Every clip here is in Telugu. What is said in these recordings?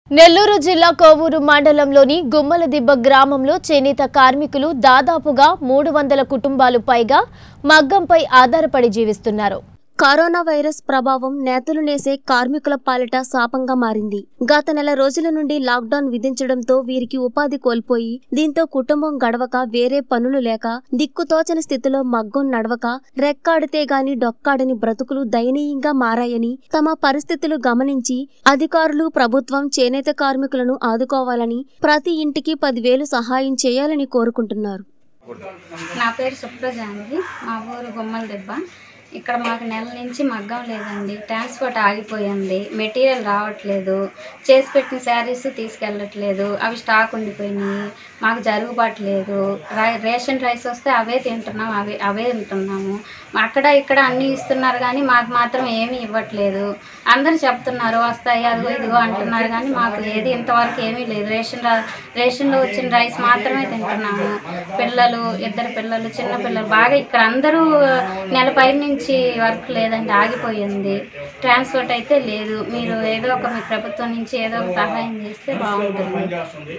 నెల్లూరు జిల్లా కోవూరు మండలంలోని గుమ్మలదిబ్బ గ్రామంలో చేనేత కార్మికులు దాదాపుగా మూడు వందల కుటుంబాలు పైగా మగ్గంపై ఆధారపడి జీవిస్తున్నారు కరోనా వైరస్ ప్రభావం నేతలు నేసే కార్మికుల పాలిట శాపంగా మారింది గత నెల రోజుల నుండి లాక్డౌన్ విధించడంతో వీరికి ఉపాధి కోల్పోయి దీంతో కుటుంబం గడవక వేరే పనులు లేక దిక్కుతోచని స్థితిలో మగ్గం నడవక రెక్కాడితే గాని డొక్కాడని బ్రతుకులు దయనీయంగా మారాయని తమ పరిస్థితులు గమనించి అధికారులు ప్రభుత్వం చేనేత కార్మికులను ఆదుకోవాలని ప్రతి ఇంటికి పదివేలు సహాయం చేయాలని కోరుకుంటున్నారు నా పేరు సుప్రజ అండి మా ఊరు గుమ్మల దెబ్బ ఇక్కడ మాకు నెల నుంచి మగ్గం లేదండి ట్రాన్స్పోర్ట్ ఆగిపోయింది మెటీరియల్ రావట్లేదు చేసి పెట్టిన శారీస్ తీసుకెళ్ళట్లేదు అవి స్టాక్ ఉండిపోయినాయి మాకు జరుగుబాటు లేదు రై రేషన్ రైస్ వస్తే అవే తింటున్నాం అవే అవే తింటున్నాము అక్కడ ఇక్కడ అన్నీ ఇస్తున్నారు కానీ మాకు మాత్రం ఏమీ ఇవ్వట్లేదు అందరూ చెప్తున్నారు వస్తాయి అదిగో ఇదిగో అంటున్నారు కానీ మాకు ఏది ఇంతవరకు ఏమీ లేదు రేషన్ రా- రేషన్లో వచ్చిన రైస్ మాత్రమే తింటున్నాము పిల్లలు ఇద్దరు పిల్లలు చిన్న పిల్లలు బాగా ఇక్కడ అందరూ నెల పై నుంచి వర్క్ లేదండి ఆగిపోయింది ట్రాన్స్పోర్ట్ అయితే లేదు మీరు ఏదో ఒక మీ ప్రభుత్వం నుంచి ఏదో ఒక సహాయం చేస్తే బాగుంటుంది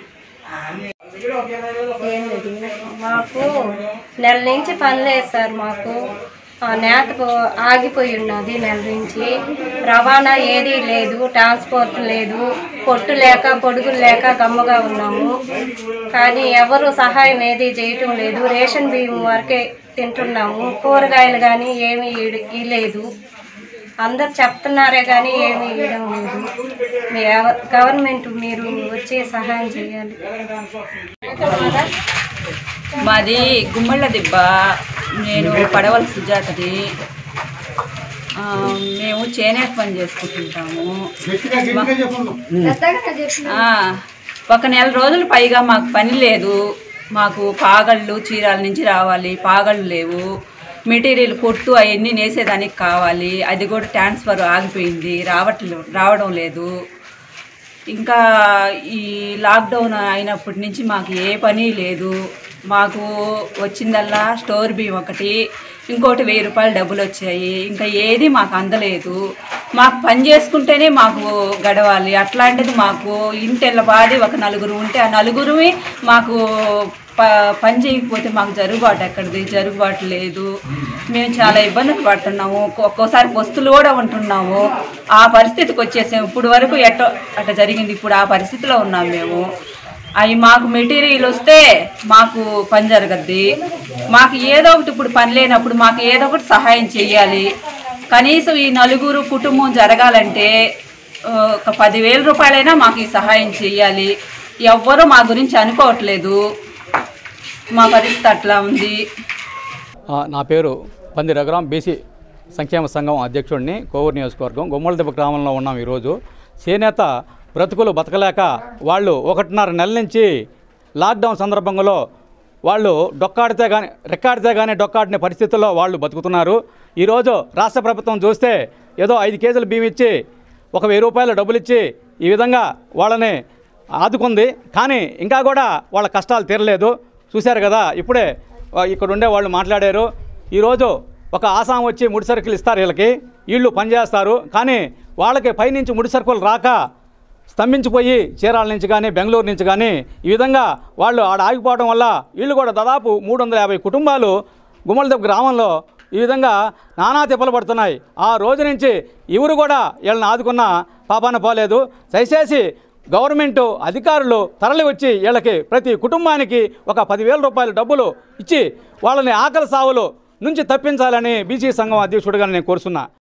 ఏంటది మాకు నెల నుంచి పని లేదు సార్ మాకు ఆ నేత పో- ఆగిపోయి ఉన్నది నెల నుంచి రవాణా ఏదీ లేదు ట్రాన్స్పోర్ట్ లేదు పొట్టు లేక పొడుగులు లేక గమ్మగా ఉన్నాము కానీ ఎవరు సహాయం ఏది చేయటం లేదు రేషన్ బియ్యం వరకే తింటున్నాము కూరగాయలు కానీ ఏమీ ఇ- ఇలేదు అందరు చెప్తున్నారే కానీ ఏమీ ఇవ్వడం లేదు మీ ఎవ- గవర్నమెంట్ మీరు వచ్చి సహాయం చేయాలి మాది గుమ్మళ్ళ దిబ్బ నేను పడవల సుజాతని ఆ, మేము చేనేత పని చేసుకుంటుంటాము ఆ, ఒక నెల రోజులు పైగా మాకు పని లేదు మాకు పాగళ్ళు చీరాల నుంచి రావాలి పాగళ్ళు లేవు మెటీరియల్ పొట్టు అవన్నీ నేసేదానికి కావాలి అది కూడా ట్రాన్స్ఫర్ ఆగిపోయింది రావట్లేదు రావడం లేదు ఇంకా ఈ లాక్డౌన్ అయినప్పటి నుంచి మాకు ఏ పని లేదు మాకు వచ్చిందల్లా స్టోర్ బియ్యం ఒకటి ఇంకోటి వెయ్యి రూపాయలు డబ్బులు వచ్చాయి ఇంకా ఏది మాకు అందలేదు మాకు పని చేసుకుంటేనే మాకు గడవాలి అట్లాంటిది మాకు ఇంటెళ్ళబాడి ఒక నలుగురు ఉంటే ఆ నలుగురువి మాకు ప పని చేయకపోతే మాకు జరుగుబాటు ఎక్కడిది జరుగుబాటు లేదు మేము చాలా ఇబ్బందులు పడుతున్నాము ఒక్కో- ఒక్కోసారి వస్తువులు కూడా ఉంటున్నాము ఆ పరిస్థితికి వచ్చేసాము ఇప్పుడు వరకు ఎట్టో అట్లా జరిగింది ఇప్పుడు ఆ పరిస్థితిలో ఉన్నాం మేము అవి మాకు మెటీరియల్ వస్తే మాకు పని జరగద్ది మాకు ఏదో ఒకటి ఇప్పుడు పని లేనప్పుడు మాకు ఏదో ఒకటి సహాయం చేయాలి కనీసం ఈ నలుగురు కుటుంబం జరగాలంటే ఆ, ఒక పదివేల రూపాయలైనా మాకు ఈ సహాయం చేయాలి ఎవ్వరూ మా గురించి అనుకోవట్లేదు మా పరిస్థితి అట్లా ఉంది ఆ, నా పేరు పంది రఘురాం బీసీ సంక్షేమ సంఘం అధ్యక్షుడిని కోవూరు నియోజకవర్గం గుమ్మలదెబ్బ గ్రామంలో ఉన్నాం ఈరోజు చేనేత బ్రతుకులు బతకలేక వాళ్ళు ఒకటిన్నర నెల నుంచి లాక్డౌన్ సందర్భంలో వాళ్ళు డొక్కాడితే కానీ రెక్కాడితే కానీ డొక్కాడిన పరిస్థితుల్లో వాళ్ళు బతుకుతున్నారు ఈరోజు రాష్ట్ర ప్రభుత్వం చూస్తే ఏదో ఐదు కేజీలు బియ్యం ఇచ్చి ఒక వెయ్యి రూపాయలు డబ్బులు ఇచ్చి ఈ విధంగా వాళ్ళని ఆదుకుంది కానీ ఇంకా కూడా వాళ్ళ కష్టాలు తీరలేదు చూశారు కదా ఇప్పుడే ఆ, ఇక్కడ ఉండే వాళ్ళు మాట్లాడారు ఈరోజు ఒక ఆసాం వచ్చి ముడి సరుకులు ఇస్తారు వీళ్ళకి వీళ్ళు పనిచేస్తారు కానీ వాళ్ళకి పైనుంచి ముడి సరుకులు రాక స్తంభించిపోయి చీరాల నుంచి కానీ బెంగళూరు నుంచి కానీ ఈ విధంగా వాళ్ళు ఆడ ఆగిపోవడం వల్ల వీళ్ళు కూడా దాదాపు మూడు వందల యాభై కుటుంబాలు గుమ్మలదెబ్బ గ్రామంలో ఈ విధంగా నానా తిప్పలు పడుతున్నాయి ఆ రోజు నుంచి ఎవరు కూడా వీళ్ళని ఆదుకున్న పాపాన పోలేదు దయచేసి గవర్నమెంట్ అధికారులు తరలి వచ్చి వీళ్ళకి ప్రతి కుటుంబానికి ఒక పదివేల రూపాయల డబ్బులు ఇచ్చి వాళ్ళని ఆకలి సావులు నుంచి తప్పించాలని బీసీ సంఘం అధ్యక్షుడిగా నేను కోరుతున్నా